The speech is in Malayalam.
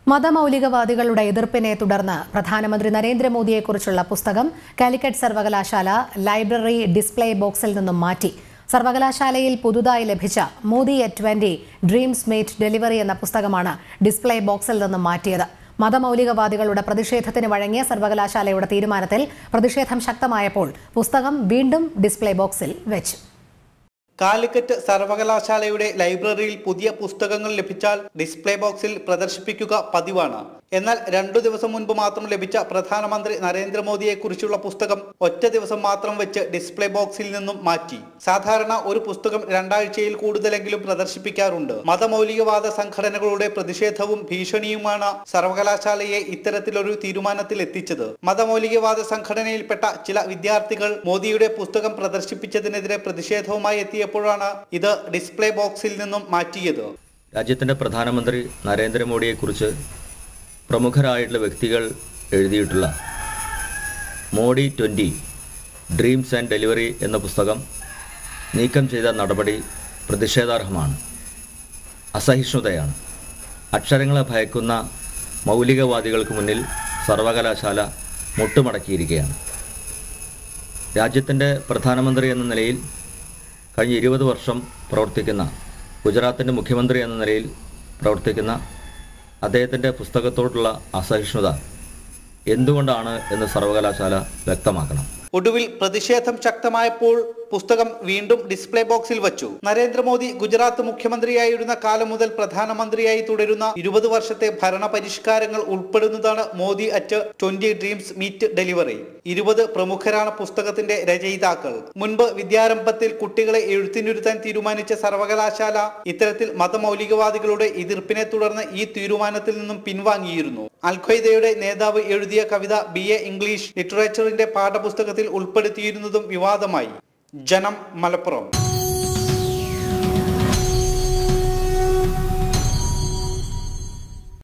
മതമൗലികവാദികളുടെ എതിർപ്പിനെ തുടർന്ന് പ്രധാനമന്ത്രി നരേന്ദ്രമോദിയെക്കുറിച്ചുള്ള പുസ്തകം കാലിക്കറ്റ് സർവകലാശാല ലൈബ്രറി ഡിസ്പ്ലേ ബോക്സിൽ നിന്നും മാറ്റി സർവകലാശാലയിൽ പുതുതായി ലഭിച്ച Modi at twenty dreams meet delivery എന്ന പുസ്തകമാണ് ഡിസ്പ്ലേ ബോക്സിൽ നിന്നും മാറ്റിയത് മതമൗലികവാദികളുടെ പ്രതിഷേധത്തിന് വഴങ്ങിയ സർവകലാശാലയുടെ തീരുമാനത്തിൽ പ്രതിഷേധം ശക്തമായപ്പോൾ പുസ്തകം വീണ്ടും ഡിസ്പ്ലേ ബോക്സിൽ വെച്ചു കാലിക്കറ്റ് സർവകലാശാലയുടെ ലൈബ്രറിയിൽ പുതിയ പുസ്തകങ്ങൾ ലഭിച്ചാൽ ഡിസ്പ്ലേ ബോക്സിൽ പ്രദർശിപ്പിക്കുക പതിവാണ് എന്നാൽ രണ്ടു ദിവസം മുൻപ് മാത്രം ലഭിച്ച പ്രധാനമന്ത്രി നരേന്ദ്രമോദിയെക്കുറിച്ചുള്ള പുസ്തകം ഒറ്റ ദിവസം മാത്രം വെച്ച് ഡിസ്പ്ലേ ബോക്സിൽ നിന്നും മാറ്റി സാധാരണ ഒരു പുസ്തകം രണ്ടാഴ്ചയിൽ കൂടുതലെങ്കിലും പ്രദർശിപ്പിക്കാറുണ്ട് മതമൗലികവാദ സംഘടനകളുടെ പ്രതിഷേധവും ഭീഷണിയുമാണ് സർവകലാശാലയെ ഇത്തരത്തിലൊരു തീരുമാനത്തിൽ എത്തിച്ചത് മതമൗലികവാദ സംഘടനയിൽപ്പെട്ട ചില വിദ്യാർത്ഥികൾ മോദിയുടെ പുസ്തകം പ്രദർശിപ്പിച്ചതിനെതിരെ പ്രതിഷേധവുമായി എത്തിയപ്പോഴാണ് ഇത് ഡിസ്പ്ലേ ബോക്സിൽ നിന്നും മാറ്റിയത് രാജ്യത്തിൻ്റെ പ്രധാനമന്ത്രി നരേന്ദ്രമോദിയെക്കുറിച്ച് പ്രമുഖരായിട്ടുള്ള വ്യക്തികൾ എഴുതിയിട്ടുള്ള Modi twenty dreams and delivery എന്ന പുസ്തകം നീക്കം ചെയ്ത നടപടി പ്രതിഷേധാർഹമാണ് അസഹിഷ്ണുതയാണ് അക്ഷരങ്ങളെ ഭയക്കുന്ന മൗലികവാദികൾക്ക് മുന്നിൽ സർവകലാശാല മുട്ടുമടക്കിയിരിക്കുകയാണ് രാജ്യത്തിൻ്റെ പ്രധാനമന്ത്രി എന്ന നിലയിൽ കഴിഞ്ഞ ഇരുപത് വർഷം പ്രവർത്തിക്കുന്ന ഗുജറാത്തിൻ്റെ മുഖ്യമന്ത്രി എന്ന നിലയിൽ പ്രവർത്തിക്കുന്ന അദ്ദേഹത്തിൻ്റെ പുസ്തകത്തോടുള്ള അസഹിഷ്ണുത എന്തുകൊണ്ടാണ് എന്ന് സർവകലാശാല വ്യക്തമാക്കണം ഒടുവിൽ പ്രതിഷേധം ശക്തമായപ്പോൾ പുസ്തകം വീണ്ടും ഡിസ്പ്ലേ ബോക്സിൽ വച്ചു നരേന്ദ്രമോദി ഗുജറാത്ത് മുഖ്യമന്ത്രിയായിരുന്ന കാലം മുതൽ പ്രധാനമന്ത്രിയായി തുടരുന്ന ഇരുപത് വർഷത്തെ ഭരണ പരിഷ്കാരങ്ങൾ ഉൾപ്പെടുന്നതാണ് Modi at twenty dreams meet delivery ഇരുപത് പ്രമുഖരാണ് പുസ്തകത്തിന്റെ രചയിതാക്കൾ മുൻപ് വിദ്യാരംഭത്തിൽ കുട്ടികളെ എഴുത്തിനിരുത്താൻ തീരുമാനിച്ച സർവകലാശാല ഇത്തരത്തിൽ മതമൗലികവാദികളുടെ എതിർപ്പിനെ തുടർന്ന് ഈ തീരുമാനത്തിൽ നിന്നും പിൻവാങ്ങിയിരുന്നു അൽഖ്വയ്ദയുടെ നേതാവ് എഴുതിയ കവിത ബി എ ഇംഗ്ലീഷ് ലിറ്ററേച്ചറിന്റെ പാഠപുസ്തകത്തിൽ ഉൾപ്പെടുത്തിയിരുന്നതും വിവാദമായി ജനം മലപ്പുറം